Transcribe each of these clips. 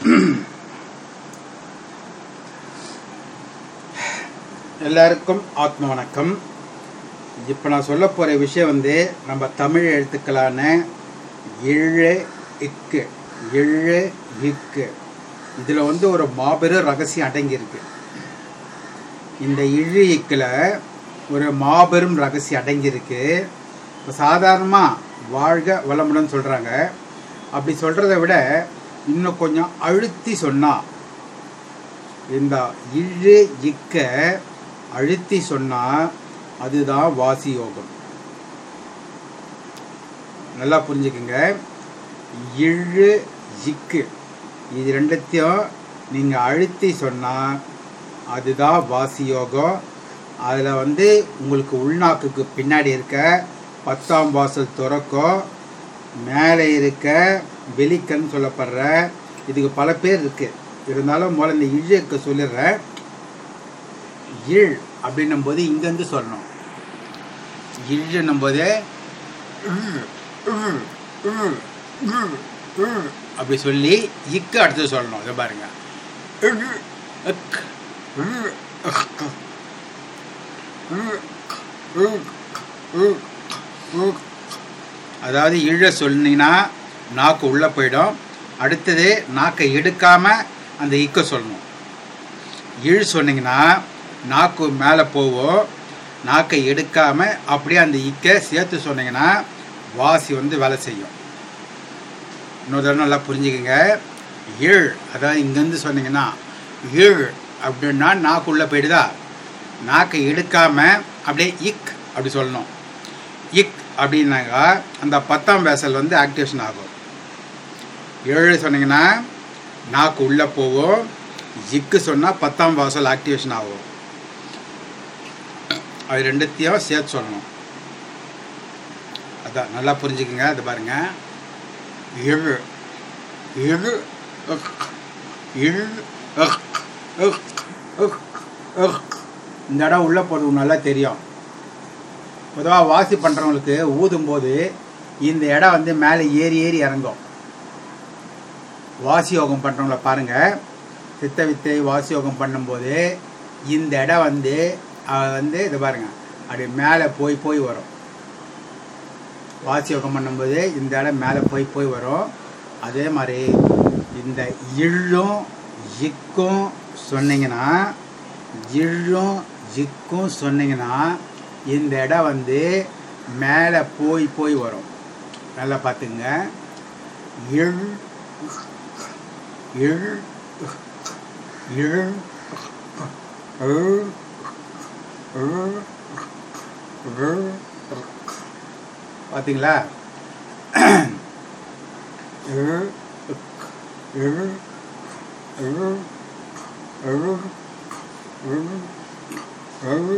எல்லாருக்கும் ஆத்ம வணக்கம் இப்போ நான் சொல்ல போகிற விஷயம் வந்து நம்ம தமிழ் எழுத்துக்களான இழு இக்கு இழு இக்கு இதில் வந்து ஒரு மாபெரும் ரகசியம் அடங்கியிருக்கு இந்த இழு இக்கில் ஒரு மாபெரும் ரகசியம் அடங்கியிருக்கு இப்போ சாதாரணமாக வாழ்க வளமுடன் சொல்கிறாங்க அப்படி சொல்கிறத விட இன்னும் கொஞ்சம் அழுத்தி சொன்னால் இந்த இழு இக்க அழுத்தி சொன்னால் அதுதான் வாசி யோகம் நல்லா புரிஞ்சுக்குங்க இழு இக்கு இது ரெண்டுத்தையும் நீங்கள் அழுத்தி சொன்னால் அதுதான் வாசி யோகம் அதில் வந்து உங்களுக்கு உள்நாக்குக்கு பின்னாடி இருக்க பத்தாம் வாசல் துறக்கும் மேலே இருக்க வெளிக்கன்னு சொல்லப்படுற இதுக்கு பல பேர் இருக்குது இருந்தாலும் முதல்ல இந்த இழுக்க சொல்லிடுறேன் இழ் அப்படின்னும் போது இங்கேருந்து சொல்லணும் இழுன்னும் போது அப்படி சொல்லி இக்கு அடுத்து சொல்லணும் இதை பாருங்க இக், இக், அதாவது இழ சொன்னீங்கன்னா நாக்கு உள்ளே போயிடும் அடுத்தது நாக்கை எடுக்காம அந்த இக்க சொல்லணும் இழ் சொன்னீங்கன்னா நாக்கு மேலே போகும் நாக்கை எடுக்காம அப்படியே அந்த இக்க சேர்த்து சொன்னீங்கன்னா வாசி வந்து வேலை செய்யும் இன்னொரு தடவை நல்லா புரிஞ்சுக்கங்க இழ் அதாவது இங்கேருந்து சொன்னீங்கன்னா இழ் அப்படின்னா நாக்கு உள்ளே போயிடுதா நாக்கை எடுக்காம அப்படியே இக் அப்படி சொல்லணும் இக் அப்படின்னாக்கா அந்த பத்தாம் வேசல் வந்து ஆக்டிவேஷன் ஆகும் ஏழு சொன்னீங்கன்னா நாக்கு உள்ளே போகும் இக்கு சொன்னால் பத்தாம் வாசல் ஆக்டிவேஷன் ஆகும் அது ரெண்டுத்தையும் சேர்த்து சொல்லணும் அதான் நல்லா புரிஞ்சுக்குங்க அது பாருங்க இழு இழு இக், இழு இக், இக், இக், இக். இந்த இடம் உள்ளே போகிறது நல்லா தெரியும் பொதுவாக வாசி பண்ணுறவங்களுக்கு ஊதும்போது இந்த இடம் வந்து மேலே ஏறி ஏறி இறங்கும் வாசி யோகம் பண்ணுறவங்கள பாருங்கள் சித்த வித்தை வாசி யோகம் பண்ணும்போது இந்த இடம் வந்து அஹ், வந்து இது பாருங்க அப்படி மேலே போய் போய் வரும் வாசி யோகம் பண்ணும்போது இந்த இடம் மேலே போய் போய் வரும் அதே மாதிரி இந்த இழும் இக்கும் சொன்னீங்கன்னா இழும் இக்கும் சொன்னீங்கன்னா இந்த இடம் வந்து மேலே போய் போய் வரும் நல்லா பார்த்துங்க இழ் இழ் இழ் இழ், இழ், இழ். பார்த்தீங்களா இழ், இழ், இழ், இழ், இழ், இழ்.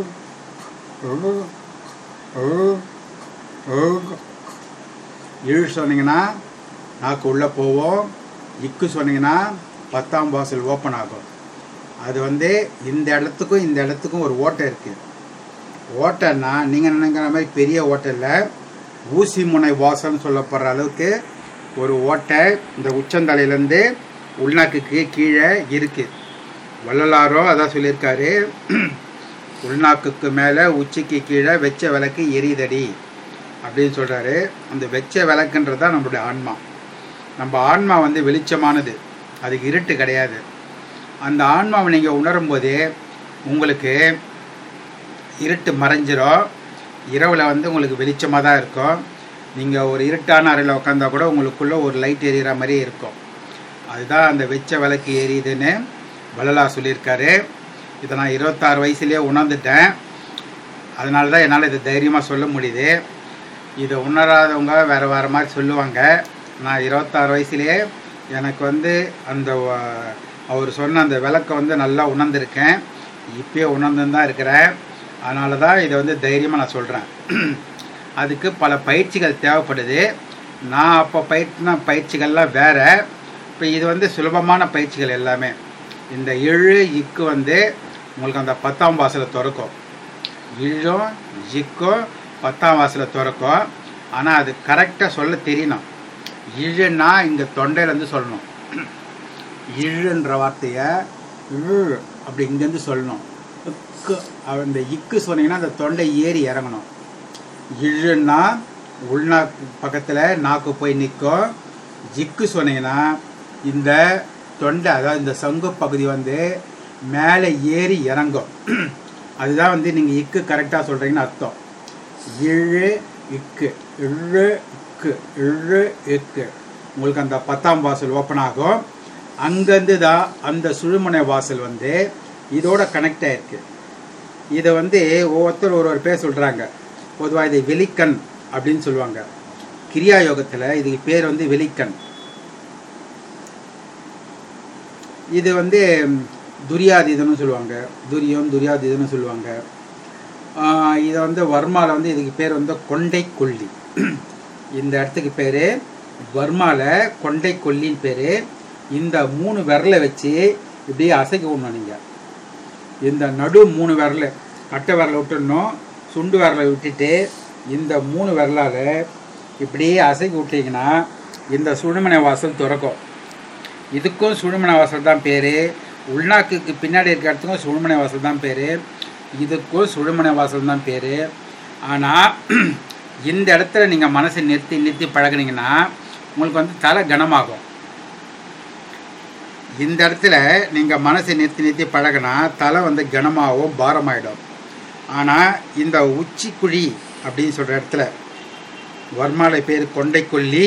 இழு சொன்னீங்கன்னா நாக்கு உள்ளே போவோம் இக்கு சொன்னீங்கன்னா பத்தாம் வாசல் ஓப்பன் ஆகும் அது வந்து இந்த இடத்துக்கும் இந்த இடத்துக்கும் ஒரு ஓட்டை இருக்குது ஓட்டைன்னா நீங்கள் நினைக்கிற மாதிரி பெரிய ஓட்டை இல்லை ஊசி முனை வாசல்னு சொல்லப்படுற அளவுக்கு ஒரு ஓட்டை இந்த உச்சந்தலையிலேருந்து உள்நாக்குக்கு கீழே இருக்குது வள்ளலாரோ அதான் சொல்லியிருக்காரு உள்நாக்குக்கு மேலே உச்சிக்கு கீழே வெச்ச விளக்கு எரிதடி அப்படின்னு சொல்கிறாரு அந்த வெச்ச விளக்குன்றது தான் நம்மளுடைய ஆன்மா நம்ம ஆன்மா வந்து வெளிச்சமானது அதுக்கு இருட்டு கிடையாது அந்த ஆன்மாவை நீங்கள் உணரும் போதே உங்களுக்கு இருட்டு மறைஞ்சிரும் இரவில் வந்து உங்களுக்கு வெளிச்சமாக தான் இருக்கும் நீங்கள் ஒரு இருட்டான அறையில் உட்காந்தா கூட உங்களுக்குள்ளே ஒரு லைட் எரியிற மாதிரியே இருக்கும் அதுதான் அந்த வெச்ச விளக்கு எரியுதுன்னு வள்ளலா சொல்லியிருக்காரு இதை நான் இருபத்தாறு வயசுலேயே உணர்ந்துட்டேன் அதனால தான் என்னால் இதை தைரியமாக சொல்ல முடியுது இதை உணராதவங்க வேறு வேறு மாதிரி சொல்லுவாங்க நான் இருபத்தாறு வயசுலேயே எனக்கு வந்து அந்த வ- அவர் சொன்ன அந்த விளக்கை வந்து நல்லா உணர்ந்திருக்கேன் இப்பயே உணர்ந்துன்னு தான் இருக்கிறேன் அதனால தான் இதை வந்து தைரியமாக நான் சொல்கிறேன் அதுக்கு பல பயிற்சிகள் தேவைப்படுது நான் அப்போ பயிற்சின பயிற்சிகள்லாம் வேற இப்போ இது வந்து சுலபமான பயிற்சிகள் எல்லாமே இந்த இழு இக்கு வந்து உங்களுக்கு அந்த பத்தாம் வாசலை திறக்கும் இழும் ஜிக்கும் பத்தாம் வாசலை திறக்கும் ஆனால் அது கரெக்டாக சொல்ல தெரியணும் இழுன்னா இங்கே தொண்டையிலேருந்து சொல்லணும் இழுன்ற வார்த்தையை இழு அப்படி இங்கேருந்து சொல்லணும் இக்கு அந்த இக்கு சொன்னீங்கன்னா அந்த தொண்டை ஏறி இறங்கணும் இழுன்னா உள்நாக்கு பக்கத்தில் நாக்கு போய் நிற்கும் ஜிக்கு சொன்னீங்கன்னா இந்த தொண்டை அதாவது இந்த சங்கு பகுதி வந்து மேலே ஏறி இறங்கும் அதுதான் வந்து நீங்கள் இக்கு கரெக்டாக சொல்கிறீங்கன்னு அர்த்தம் இழு இக்கு இழு இக்கு இழு இக்கு உங்களுக்கு அந்த பத்தாம் வாசல் ஓப்பன் ஆகும் அங்கேருந்து தான் அந்த சுழுமுனை வாசல் வந்து இதோட கனெக்ட் ஆயிருக்கு இதை வந்து ஒவ்வொருத்தர் ஒரு ஒரு பேர் சொல்கிறாங்க பொதுவாக இதை வெளிக்கண் அப்படின்னு சொல்லுவாங்க கிரியா யோகத்தில் இதுக்கு பேர் வந்து வெளிக்கண் இது வந்து துரியாதீதம்னு சொல்லுவாங்க துரியம் துரியாதீதம்னு சொல்லுவாங்க ஆஹ் இதை வந்து வர்மாவில் வந்து இதுக்கு பேர் வந்து கொண்டை கொல்லி இந்த இடத்துக்கு பேர் வர்மாவில் கொண்டை கொல்லின்னு பேர் இந்த மூணு விரலை வச்சு இப்படியே அசைக்க விடணும் நீங்கள் இந்த நடு மூணு விரல் கட்டை விரலை விட்டுடணும் சுண்டு விரலை விட்டுட்டு இந்த மூணு விரலால் இப்படியே அசைக்க விட்டீங்கன்னா இந்த சுழுமனை வாசல் திறக்கும் இதுக்கும் சுழுமனை வாசல் தான் பேர் உள்நாக்குக்கு பின்னாடி இருக்க இடத்துக்கும் சுழுமனை வாசல் தான் பேர் இதுக்கும் சுழுமனை வாசல் தான் பேர் ஆனால் இந்த இடத்துல நீங்கள் மனசை நிறுத்தி நிறுத்தி பழகுனீங்கன்னா உங்களுக்கு வந்து தலை கனமாகும் இந்த இடத்துல நீங்கள் மனசை நிறுத்தி நிறுத்தி பழகுனா தலை வந்து கனமாகவும் பாரமாயிடும் ஆனால் இந்த உச்சிக்குழி அப்படின்னு சொல்கிற இடத்துல வர்மாலை பேர் கொண்டைக்கொல்லி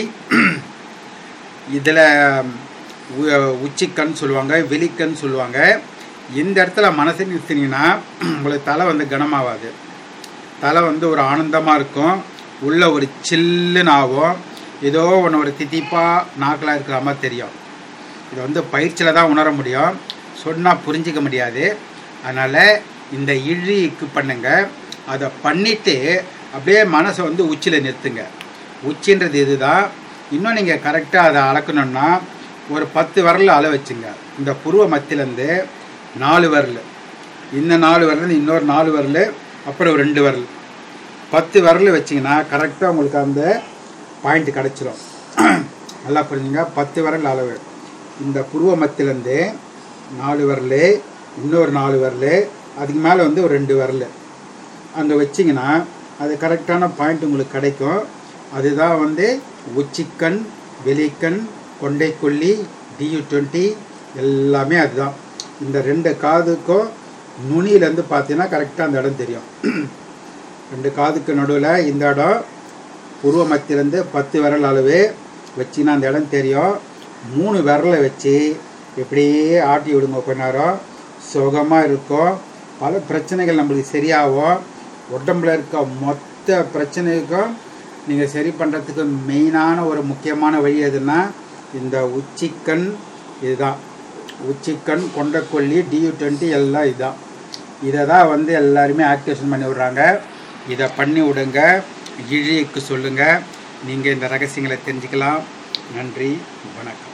இதில் உச்சிக்கண் சொல்லுவாங்க வெளிக்கண் சொல்லுவாங்க இந்த இடத்துல மனசை நிறுத்தினீங்கன்னா உங்களுக்கு தலை வந்து கனமாகாது தலை வந்து ஒரு ஆனந்தமாக இருக்கும் உள்ள ஒரு சில்லுன்னு ஆகும் ஏதோ ஒன்று ஒரு தித்திப்பாக நாக்கலாக இருக்கிற மாதிரி தெரியும் இதை வந்து பயிற்சியில் தான் உணர முடியும் சொன்னால் புரிஞ்சிக்க முடியாது அதனால் இந்த இழிக்கு பண்ணுங்க அதை பண்ணிவிட்டு அப்படியே மனசை வந்து உச்சியில் நிறுத்துங்க உச்சின்றது இதுதான் இன்னும் நீங்கள் கரெக்டாக அதை அளக்கணுன்னா ஒரு பத்து விரல் அள வச்சுங்க இந்த புருவ மத்தியிலேருந்து நாலு விரல் இந்த நாலு விரல் இன்னொரு நாலு விரல் அப்புறம் ஒரு ரெண்டு விரல் பத்து விரல் வச்சிங்கன்னா கரெக்டாக உங்களுக்கு அந்த பாயிண்ட் கிடச்சிரும் நல்லா புரிஞ்சுங்க பத்து விரல் அளவு இந்த புருவ மத்தியிலேருந்து நாலு விரல் இன்னொரு நாலு விரல் அதுக்கு மேலே வந்து ஒரு ரெண்டு விரல் அங்கே வச்சிங்கன்னா அது கரெக்டான பாயிண்ட் உங்களுக்கு கிடைக்கும் அதுதான் வந்து உச்சிக்கண் வெளிக்கண் கொண்டைக்கொல்லி டியூ டுவெண்ட்டி எல்லாமே அதுதான் இந்த ரெண்டு காதுக்கும் நுனியிலேருந்து பார்த்தீங்கன்னா கரெக்டாக அந்த இடம் தெரியும் ரெண்டு காதுக்கு நடுவில் இந்த இடம் புருவ மத்தியிலேருந்து பத்து விரல் அளவு வச்சிங்கன்னா அந்த இடம் தெரியும் மூணு விரலை வச்சு இப்படியே ஆட்டி விடுங்க கொஞ்ச நேரம் சுகமாக இருக்கும் பல பிரச்சனைகள் நம்மளுக்கு சரியாகும் உடம்புல இருக்க மொத்த பிரச்சனைக்கும் நீங்கள் சரி பண்ணுறதுக்கு மெயினான ஒரு முக்கியமான வழி எதுன்னா இந்த உச்சிக்கண் இதுதான் உச்சிக்கண் கொண்டக்கொல்லி டியூ டுவெண்ட்டி எல்லாம் இதுதான் இதை தான் வந்து எல்லாருமே ஆக்டிவேஷன் பண்ணி விடுறாங்க இதை பண்ணி விடுங்க இழிக்கு சொல்லுங்கள் நீங்கள் இந்த ரகசியங்களை தெரிஞ்சுக்கலாம் நன்றி வணக்கம்